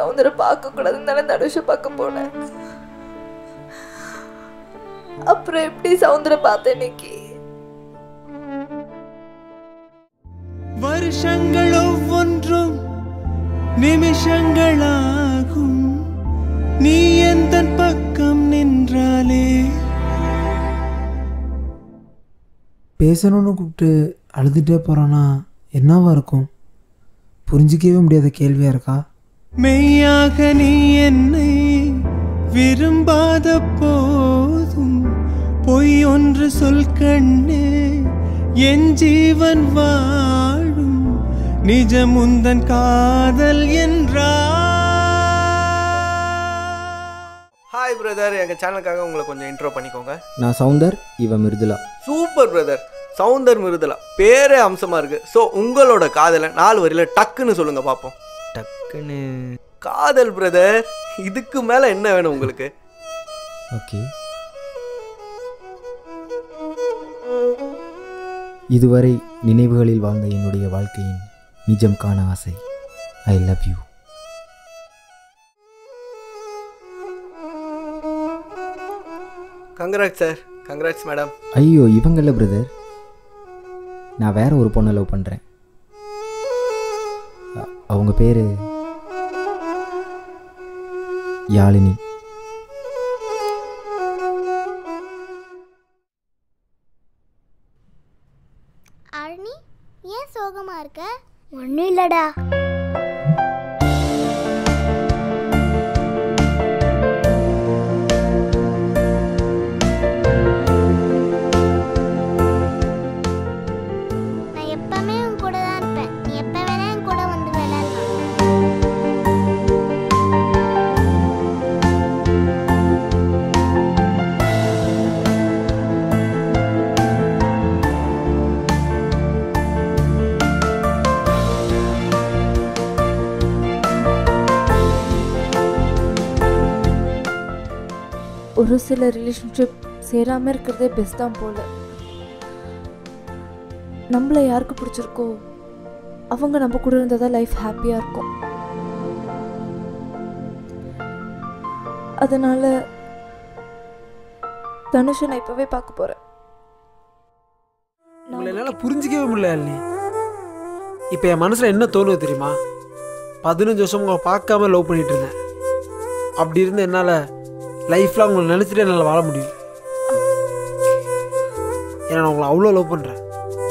சவுந்தர பார்க்க கூடாதுன்னு தானே தனுஷை பார்க்க போனேன் அப்புறம் எப்படி சவுந்தர பார்த்தேன் இன்னைக்கு வருஷங்கள் ஒவ்வொன்றும் நிமிஷங்களாகும் நீ எந்த பக்கம் நின்றாலே பேசணும்னு கூப்பிட்டு அழுதுகிட்டே போகிறானா என்னவா இருக்கும் புரிஞ்சிக்கவே முடியாத கேள்வியாக இருக்கா மெய்யாக நீ என்னை விரும்பாத போதும் பொய் ஒன்று சொல் கண்ணே என் ஜீவன் வாழும் நிஜம் உந்தன் காதல் என்றா ஹாய் பிரதர் எங்கள் சேனலுக்காக உங்களை கொஞ்சம் இன்ட்ரோ பண்ணிக்கோங்க நான் சவுந்தர் இவன் மிருதுலா சூப்பர் பிரதர் சவுந்தர் மிருதுலா பேரே அம்சமாக இருக்குது ஸோ உங்களோட காதலை நாலு வரியில் டக்குன்னு சொல்லுங்கள் பார்ப்போம் டக்குன்னு காதல் பிரதர் இதுக்கு மேலே என்ன வேணும் உங்களுக்கு ஓகே இதுவரை நினைவுகளில் வாழ்ந்த என்னுடைய வாழ்க்கையின் நிஜம் காண ஆசை I love you congrats sir congrats madam ஐயோ இவங்கல்ல பிரதர் நான் வேற ஒரு பொண்ணை லவ் பண்ணுறேன் அவங்க பேர் யாழினி அருணி ஏன் சோகமா இருக்க ஒன்றும் இல்லடா நான் எப்பவுமே உன் கூட தான் இருப்பேன் நீ எப்ப வேணா என் கூட வந்து விளையாடலாம் ஒரு சில ரிலேஷன்ஷிப் சேராமல் இருக்கிறதே பெஸ்ட் தான் போல நம்மளை யாருக்கு பிடிச்சிருக்கோ அவங்க நம்ம கூட இருந்தால் தான் லைஃப் ஹாப்பியாக இருக்கும் அதனால தனுஷை நான் இப்போவே பார்க்க போகிறேன் உங்களை என்னால் புரிஞ்சிக்கவே முடியல யாழினி இப்போ என் மனசில் என்ன தோணுது தெரியுமா பதினஞ்சு வருஷம் உங்களை பார்க்காம லவ் பண்ணிட்டு இருந்தேன் அப்படி இருந்து என்னால் லைஃப்பில் உங்களை நினச்சிட்டு என்னால் வாழ முடியும் ஏன்னா நான் உங்களை அவ்வளோ லவ் பண்ணுறேன்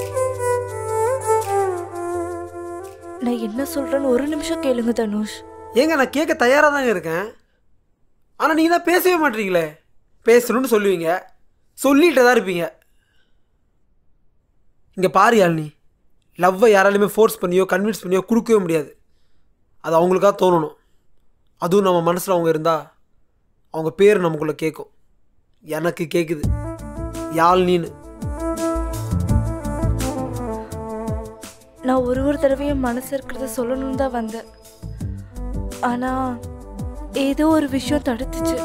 நான் என்ன சொல்கிறேன்னு ஒரு நிமிஷம் கேளுங்க தனுஷ் ஏங்க நான் கேட்க தயாராக தாங்க இருக்கேன் ஆனால் நீங்கள் தான் பேசவே மாட்டீங்களே பேசணும்னு சொல்லுவீங்க சொல்லிகிட்டே தான் இருப்பீங்க இங்கே பாரு யாழினி லவ்வை யாராலையுமே ஃபோர்ஸ் பண்ணியோ கன்வின்ஸ் பண்ணியோ கொடுக்கவே முடியாது அது அவங்களுக்காக தோணணும் அதுவும் நம்ம மனசில் அவங்க இருந்தால் அவங்க பேர் நமக்குள்ளே கேட்கும் எனக்கு கேட்குது யாழ்னின்னு நான் ஒரு ஒரு தடவையும் மனசு இருக்கிறத சொல்லணும்னு தான் வந்தேன் ஆனால் ஏதோ ஒரு விஷயம் தடுத்துச்சு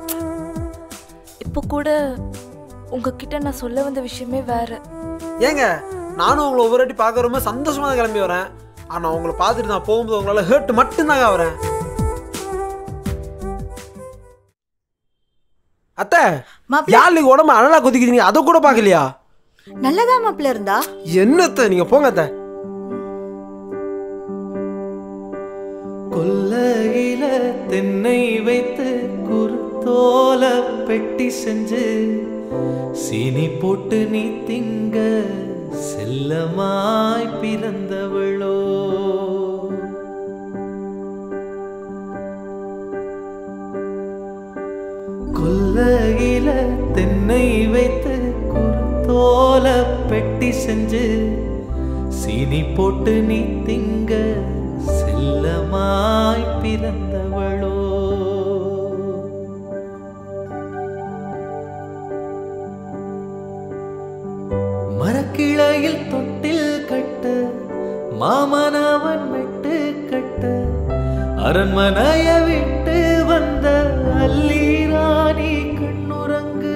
இப்போ கூட உங்ககிட்ட நான் சொல்ல வந்த விஷயமே வேற ஏங்க நானும் உங்களை ஒவ்வொரு வாட்டி பார்க்க ரொம்ப சந்தோஷமாக தான் கிளம்பி வரேன் ஆனால் உங்களை பார்த்துட்டு நான் போகும்போது உங்களால் ஹேர்ட் மட்டும்தாங்க வரேன் அத்தை யாருக்கு உடம்பு அனலா கொதிக்குதுங்க அதை கூட பார்க்கலையா நல்லதா மாப்பிள்ள இருந்தா என்னத்த நீங்க போங்க அத்தை கொல்லையில தென்னை வைத்து குருத்தோல பெட்டி செஞ்சு சீனி போட்டு நீ திங்க செல்லமாய் பிறந்தவளோ கொல்லையில தென்னை வைத்து குருத்தோல பெட்டி செஞ்சு சீனி போட்டு நீ திங்க செல்லமாய் பிறந்தவளோ மரக்கிளையில் தொட்டில் கட்ட மாமனவன் விட்டு கட்ட அரண்மனைய விட்டு வந்த அல்லி ராணி கண்ணுறங்கு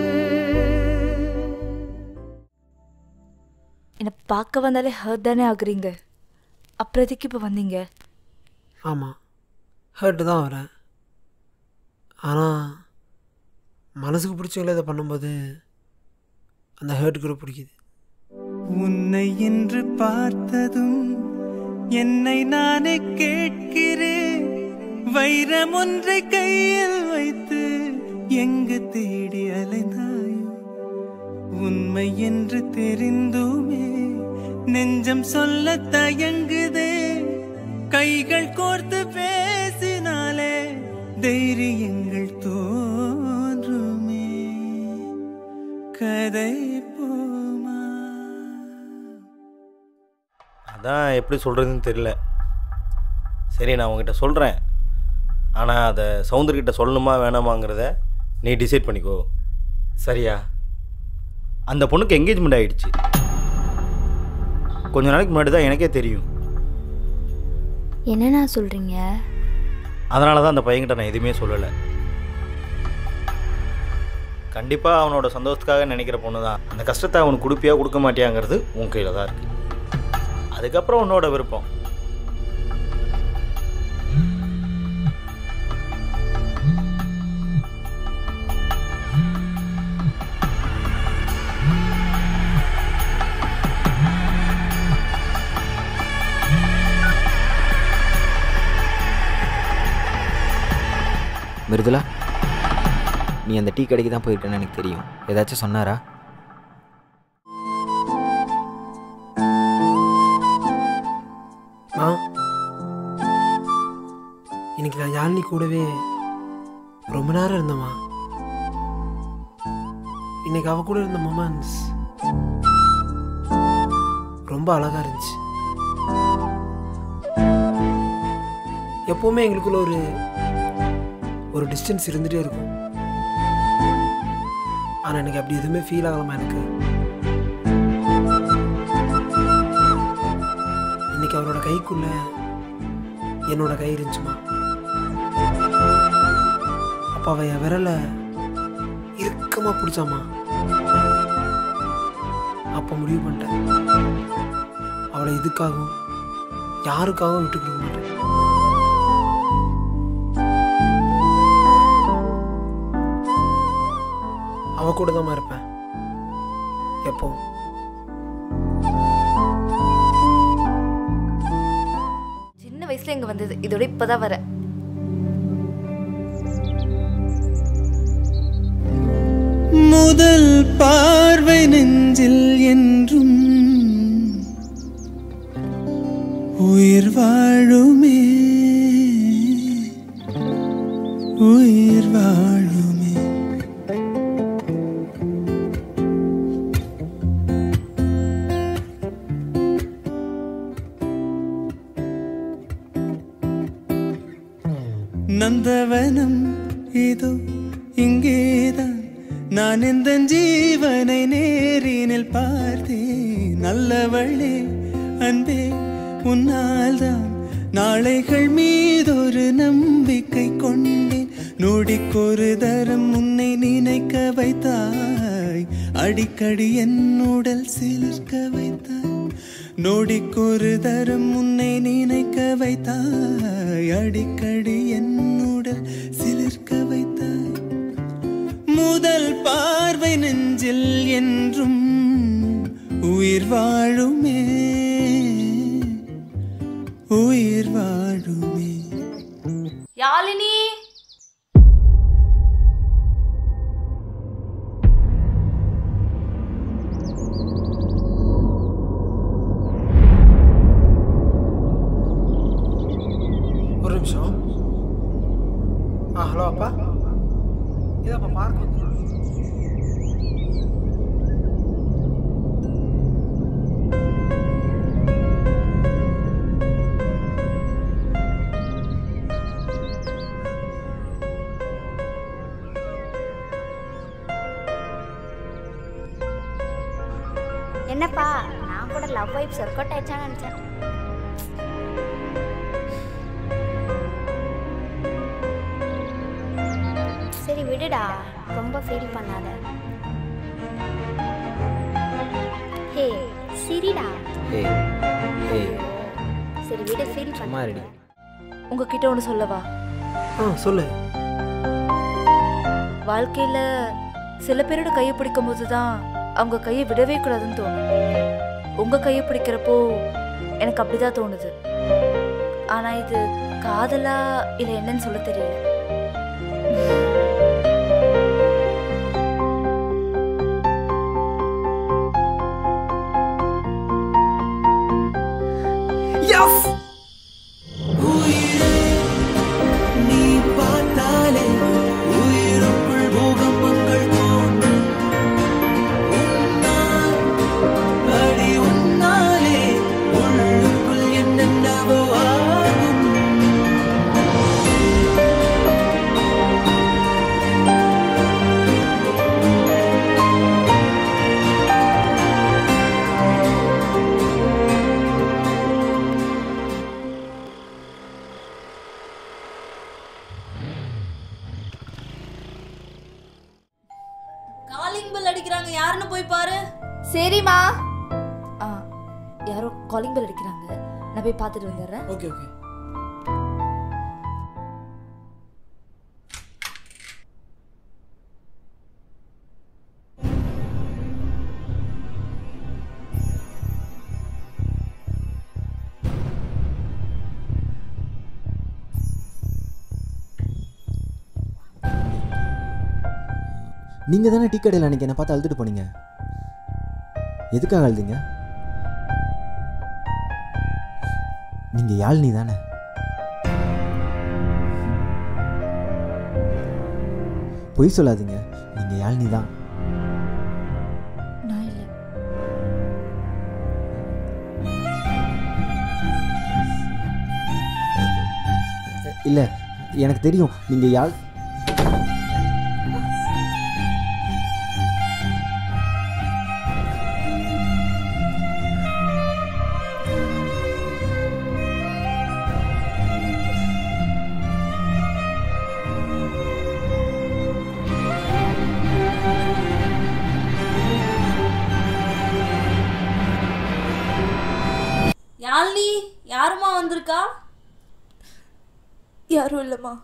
என்னை பார்க்க வந்தாலே ஹர்ட் தானே ஆகுறீங்க அப்புறம் எதுக்கு இப்போ வந்தீங்க ஆமாம் ஹர்ட்டு தான் வரேன் ஆனால் மனசுக்கு பிடிச்சவங்கள இதை பண்ணும்போது அந்த ஹர்ட் கூட பிடிக்குது உன்னை என்று பார்த்ததும் என்னை நானே கேட்கிறேன் வைரம் ஒன்றை கையில் வைத்து எங்கு தேடி அலைந்தாயோ உண்மை என்று தெரிந்துமே நெஞ்சம் சொல்ல தயங்குதே கைகள் கோர்த்து பேசினாலே தைரியங்கள் தோன்றுமே கதை போமா அதான் எப்படி சொல்கிறதுன்னு தெரியல சரி நான் உங்ககிட்ட சொல்கிறேன் ஆனால் அதை சவுந்தர்கிட்ட சொல்லணுமா வேணாமாங்கிறத நீ டிசைட் பண்ணிக்கோ சரியா அந்த பொண்ணுக்கு என்கேஜ்மெண்ட் ஆயிடுச்சு கொஞ்ச நாளைக்கு முன்னாடி தான் எனக்கே தெரியும் என்னண்ணா சொல்கிறீங்க அதனால தான் அந்த பையன்கிட்ட நான் எதுவுமே சொல்லலை கண்டிப்பாக அவனோட சந்தோஷத்துக்காக நினைக்கிற பொண்ணு தான் அந்த கஷ்டத்தை அவனுக்கு கொடுப்பியா கொடுக்க மாட்டியாங்கிறது உன் கையில் தான் இருக்குது அதுக்கப்புறம் உன்னோட விருப்பம் மிருதுலா நீ அந்த டீ கடைக்கு தான் போயிருக்கேன்னு எனக்கு தெரியும் ஏதாச்சும் சொன்னாரா ஆ இன்னைக்கு நான் யாழினி கூடவே ரொம்ப நேரம் இருந்தேம்மா இன்னைக்கு அவ கூட இருந்த மொமெண்ட்ஸ் ரொம்ப அழகா இருந்துச்சு எப்போவுமே எங்களுக்குள்ள ஒரு ஒரு டிஸ்டன்ஸ் இருந்துகிட்டே இருக்கும் ஆனால் எனக்கு அப்படி எதுவுமே ஃபீல் ஆகலாமா எனக்கு இன்னைக்கு அவரோட கைக்குள்ள என்னோட கை இருந்துச்சுமா அப்போ அவ என் விரலை இறுக்கமாக பிடிச்சாமா அப்போ முடிவு பண்ணிட்டேன் அவளை இதுக்காகவும் யாருக்காகவும் விட்டு கொடுக்க மாட்டேன் அவ கூட தான் இருப்பேன் எப்போ சின்ன வயசுல இங்க வந்தது இதோட இப்பதான் வரேன் முதல் பார்வை நெஞ்சில் என்றும் உயிர் வாழுமே உயிர் வாழுமே நந்தவனம் இதோ இங்கேதான் நான் எந்த ஜீவனை நேரினில் பார்த்தேன் நல்லவளே அன்பே உன்னால்தான் நாளைகள் மீதொரு நம்பிக்கை கொண்டேன் நொடிக்கொரு தரம் உன்னை நினைக்க வைத்தாய் அடிக்கடி என் உடல் சிலிர்க்க வைத்தாய் நொடிக்கொரு தரம் உன்னை நினைக்க வைத்தாய் அடிக்கடி என் உடல் சிலிர்க்க வைத்தாய் முதல் பார்வை நெஞ்சில் என்றும் உயிர் வாழுமே உயிர் வாழுமே யாழினி ஒரு நிமிஷம் ஆ ஹலோ அப்பா இதாப்பா பார்க்க வந்துருக்கேன். என்னப்பா நான் கூட லவ் வைப்ஸ் ஒர்க் அவுட் ஆயிடுச்சான்னு நினச்சேன் சரி விடுடா ரொம்ப ஃபீல் பண்ணாத ஹே சிரிடா ஏய் ஏய் சரி விடு ஃபீல் சும்மா பண்ண ரெடி உங்ககிட்ட ஒன்று சொல்லவா ஆ சொல்லு வாழ்க்கையில சில பேரோட கையை பிடிக்கும் போது தான் அவங்க கையை விடவே கூடாதுன்னு தோணும் உங்க கையை பிடிக்கிறப்போ எனக்கு அப்படிதான் தோணுது ஆனா இது காதலா இல்ல என்னன்னு சொல்ல தெரியல எஸ் நீ பார்த்தாலே உயிருக்குள் பூகம்பங்கள் தோன்றும் உன்னால், அடி உன்னாலே உள்ளுக்குள் என்னென்னவோ ஆகும் காலிங் பெல் அடிக்கிறாங்க யாருன்னு போய் பாரு சரிம்மா ஆ யாரோ காலிங் பெல் அடிக்கிறாங்க நான் போய் பார்த்துட்டு வந்துடுறேன் ஓகே ஓகே நீங்கள் தானே டீ கடையில் அன்றைக்கி என்னை பார்த்து அழுதுட்டு போனீங்க எதுக்காக அழுதுங்க நீங்கள் யாழ்னி தானே பொய் சொல்லாதீங்க நீங்கள் யாழ்னி தான் நான் இல்லை இல்லை எனக்கு தெரியும் நீங்கள் யாழ் யாழ்னி யாருமா வந்திருக்கா யாரும் இல்லைம்மா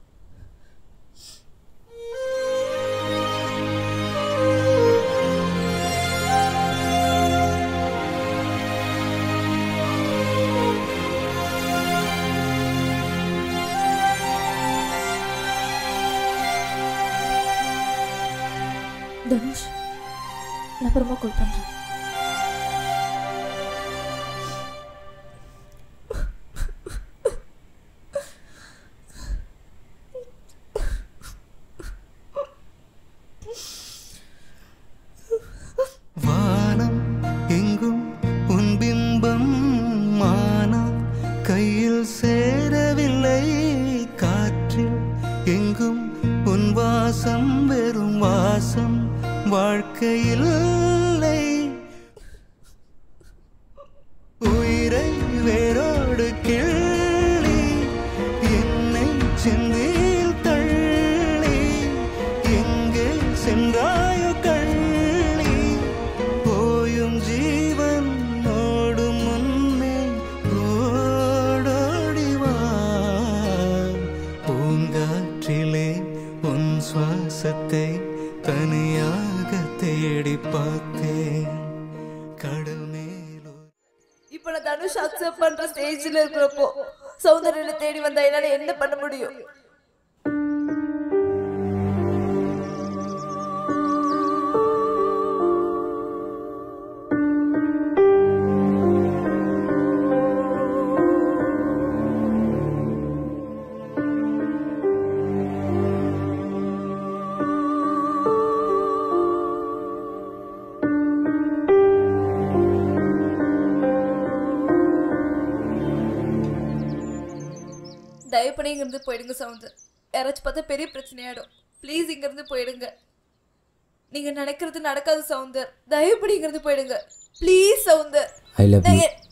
தனுஷ் நான் அப்புறமா கால் பண்ணுறேன் வானம் எங்கும் உன் பிம்பம் மானம் கையில் சேரவில்லை காற்றில் எங்கும் உன் வாசம் வெறும் வாசம் வாழ்க்கையில் இல்லை உயிரை வேரோடு கிள்ளி என்னை செந்தில் தள்ளி எங்கே சென்றாயோ கள்ளி போயும் ஜீவன் ஓடும் முன்னே ஓடோடிவா பூங்காற்றிலே உன் சுவாசத்தை தனியாக தேடி பார்த்தேன் கடல் மேலோ இப்போ நான் தனுஷ் அக்செப்ட் பண்ற ஸ்டேஜ்ல இருக்கிறப்போ சௌந்தர்யனை தேடி வந்தா என்னால என்ன பண்ண முடியும் தயவு பண்ணி இங்கிருந்து போயிடுங்க சவுந்தர் யாராச்சும் பார்த்தா பெரிய பிரச்சனையாயிடும் ப்ளீஸ் இங்கிருந்து போயிடுங்க நீங்க நினைக்கிறது நடக்காது சவுந்தர் தயவு பண்ணி இங்கிருந்து போயிடுங்க please Soundar I love you நான் எ-